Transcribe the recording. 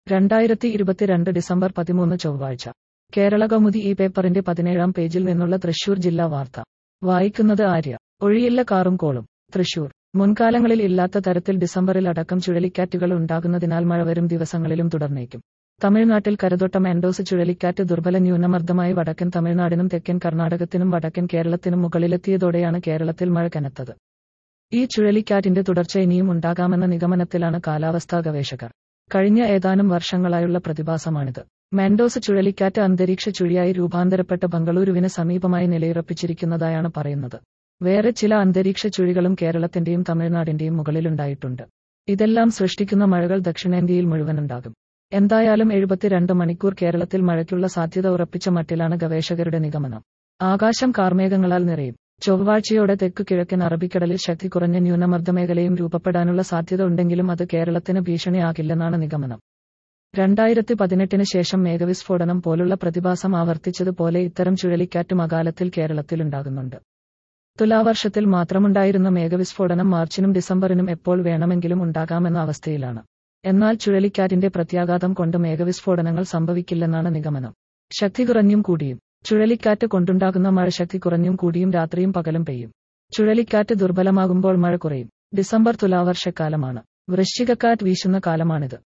രണ്ടായിരത്തി ഇരുപത്തിരണ്ട് ഡിസംബർ പതിമൂന്ന് ചൊവ്വാഴ്ച കേരള കൗമുദി ഈ പേപ്പറിന്റെ പതിനേഴാം പേജിൽ നിന്നുള്ള തൃശൂർ ജില്ലാ വാർത്ത വായിക്കുന്നത് ആര്യ ഒഴിയില്ല കാറും കോളും തൃശൂർ മുൻകാലങ്ങളിൽ ഇല്ലാത്ത തരത്തിൽ ഡിസംബറിൽ അടക്കം ചുഴലിക്കാറ്റുകൾ ഉണ്ടാകുന്നതിനാൽ മഴ വരും ദിവസങ്ങളിലും തുടർന്നേക്കും തമിഴ്നാട്ടിൽ കരതൊട്ട മെൻഡോസ് ചുഴലിക്കാറ്റ് ദുർബല ന്യൂനമർദ്ദമായി വടക്കൻ തമിഴ്നാടിനും തെക്കൻ കർണാടകത്തിനും വടക്കൻ കേരളത്തിനും മുകളിലെത്തിയതോടെയാണ് കേരളത്തിൽ മഴ കനത്തത് ഈ ചുഴലിക്കാറ്റിന്റെ തുടർച്ച ഇനിയും ഉണ്ടാകാമെന്ന നിഗമനത്തിലാണ് കാലാവസ്ഥാ ഗവേഷകർ കഴിഞ്ഞ ഏതാനും വർഷങ്ങളായുള്ള പ്രതിഭാസമാണിത് മെൻഡോസ് ചുഴലിക്കാറ്റ് അന്തരീക്ഷ ചുഴിയായി രൂപാന്തരപ്പെട്ട ബംഗളൂരുവിന് സമീപമായി നിലയുറപ്പിച്ചിരിക്കുന്നതായാണ് പറയുന്നത് വേറെ ചില അന്തരീക്ഷ ചുഴികളും കേരളത്തിന്റെയും തമിഴ്നാടിന്റെയും മുകളിലുണ്ടായിട്ടുണ്ട് ഇതെല്ലാം സൃഷ്ടിക്കുന്ന മഴകൾ ദക്ഷിണേന്ത്യയിൽ മുഴുവനുണ്ടാകും എന്തായാലും എഴുപത്തിരണ്ട് മണിക്കൂർ കേരളത്തിൽ മഴയ്ക്കുള്ള സാധ്യത ഉറപ്പിച്ച മട്ടിലാണ് ഗവേഷകരുടെ നിഗമനം ആകാശം കാർമേഘങ്ങളാൽ നിറയും ചൊവ്വാഴ്ചയോടെ തെക്കു കിഴക്കൻ അറബിക്കടലിൽ ശക്തി കുറഞ്ഞ ന്യൂനമർദ്ദമേഖലയും രൂപപ്പെടാനുള്ള സാധ്യത ഉണ്ടെങ്കിലും അത് കേരളത്തിന് ഭീഷണിയാകില്ലെന്നാണ് നിഗമനം രണ്ടായിരത്തി പതിനെട്ടിന് ശേഷം മേഘവിസ്ഫോടനം പോലുള്ള പ്രതിഭാസം ആവർത്തിച്ചതുപോലെ ഇത്തരം ചുഴലിക്കാറ്റും അകാലത്തിൽ കേരളത്തിലുണ്ടാകുന്നുണ്ട് തുലാവർഷത്തിൽ മാത്രമുണ്ടായിരുന്ന മേഘവിസ്ഫോടനം മാർച്ചിനും ഡിസംബറിനും എപ്പോൾ വേണമെങ്കിലും ഉണ്ടാകാമെന്ന അവസ്ഥയിലാണ് എന്നാൽ ചുഴലിക്കാറ്റിന്റെ പ്രത്യാഘാതം കൊണ്ട് മേഘവിസ്ഫോടനങ്ങൾ സംഭവിക്കില്ലെന്നാണ് നിഗമനം ശക്തി കുറഞ്ഞും കൂടിയും ചുഴലിക്കാറ്റ് കൊണ്ടുണ്ടാകുന്ന മഴ ശക്തി കുറഞ്ഞും കൂടിയും രാത്രിയും പകലും പെയ്യും ചുഴലിക്കാറ്റ് ദുർബലമാകുമ്പോൾ മഴ കുറയും ഡിസംബർ തുലാവർഷക്കാലമാണ് വൃശ്ചികക്കാറ്റ് വീശുന്ന കാലമാണിത്